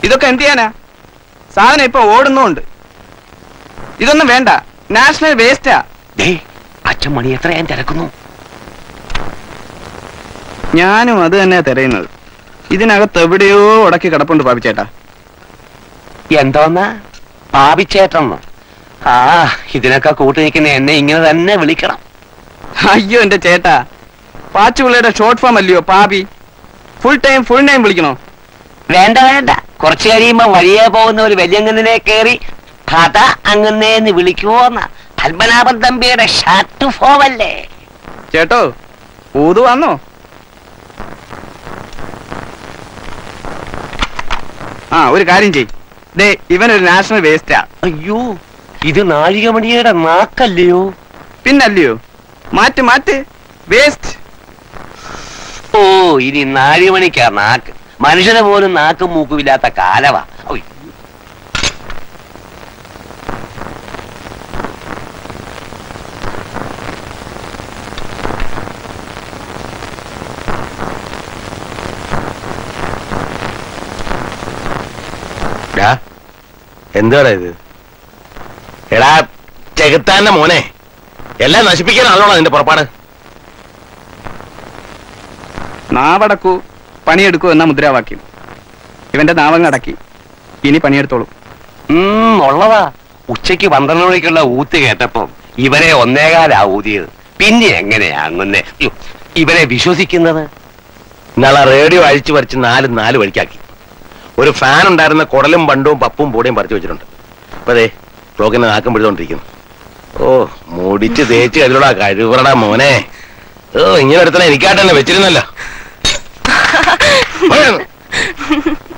ഇതൊക്കെ എന്ത് ചെയ്യാനാ സാധനം ഇപ്പൊ ഓടുന്നുണ്ട് ഇതൊന്നും വേണ്ട നാഷണൽ വേസ്റ്റാ ദേ അച്ഛൻ മണി എത്ര ഞാൻ തിരക്കുന്നു ഞാനും അത് തന്നെയാ തിരയുന്നത് ഇതിനകത്ത് എവിടെയോ ഉടക്കി കിടപ്പുണ്ട് പാപിച്ചേട്ടാ എന്തോന്നാ പാപിച്ചേട്ടെന്ന് ആ ഇതിനൊക്കെ കൂട്ടി നിൽക്കുന്ന എന്നെ ഇങ്ങനെ തന്നെ വിളിക്കണം അയ്യോ എന്റെ ചേട്ടാ പാച്ചുപിള്ളയുടെ ഷോർട്ട് ഫോം അല്ലയോ പാപി ഫുൾ ടൈം ഫുൾ നെയിം വിളിക്കണോ വേണ്ട വേണ്ട കുറച്ചു കഴിയുമ്പോ വഴിയെ പോകുന്ന ഒരു വലിയങ്ങനെ കയറി കഥ അങ്ങന്നേന്ന് വിളിക്കുവോന്ന പത്മനാഭൻ തമ്പിയുടെ ഷർട്ട് ഫോമല്ലേ ചേട്ടോ ഊതു വന്നോ ആ ഒരു കാര്യം ചെയ് ദേ ഇവനൊരു നാഷണൽ വേസ്റ്റാ അയ്യോ ഇത് നാഴികമണിയുടെ നാക്കല്ലയോ പിന്നല്ലയോ മാറ്റ് മാറ്റ് വേസ്റ്റ് ഓ ഇനി നാഴികമണിക്കാ നാക്ക് മനുഷ്യനെ പോലും നാക്കും മൂക്കുമില്ലാത്ത കാലവാ ഉയ്. എന്താണ് ഇത് എടാ ചെകുത്താന്റെ മോനെ എല്ലാം നശിപ്പിക്കാനാണല്ലോ നിന്റെ പുറപ്പാട് നാവടക്കൂ പണിയെടുക്കൂ എന്ന മുദ്രാവാക്യം ഇവന്റെ നാവങ്ങ് അടക്കി ഇനി പണിയെടുത്തോളൂ ഉം, ഉള്ളതാ ഉച്ചയ്ക്ക് പന്ത്രണ്ട് മണിക്കുള്ള ഊത്ത് കേട്ടപ്പോ ഇവരെ ഒന്നേകാലാ ഊതിയത് പിന്നെ എങ്ങനെയാ അങ്ങനെ യ്യോ, ഇവരെ വിശ്വസിക്കുന്നത് ഇന്നാളെ റേഡിയോ അഴിച്ചു പറിച്ച് നാല് നാല് വഴിക്കാക്കി ഒരു ഫാൻ ഉണ്ടായിരുന്ന കുടലും ബണ്ടും പപ്പും പൂടയും പറിച്ചു വെച്ചിട്ടുണ്ട് അപ്പൊ അതെ ബ്ലോക്കിന് നാക്കം പിടിച്ചോണ്ടിരിക്കുന്നു ഓ മുടിച്ച് തേച്ച് കഴിവടാ കഴിവറടാ മോനെ ഓ ഇങ്ങനെ ഒരുത്തനെ എനിക്കായിട്ട് തന്നെ വെച്ചിരുന്നല്ലോ പോയി.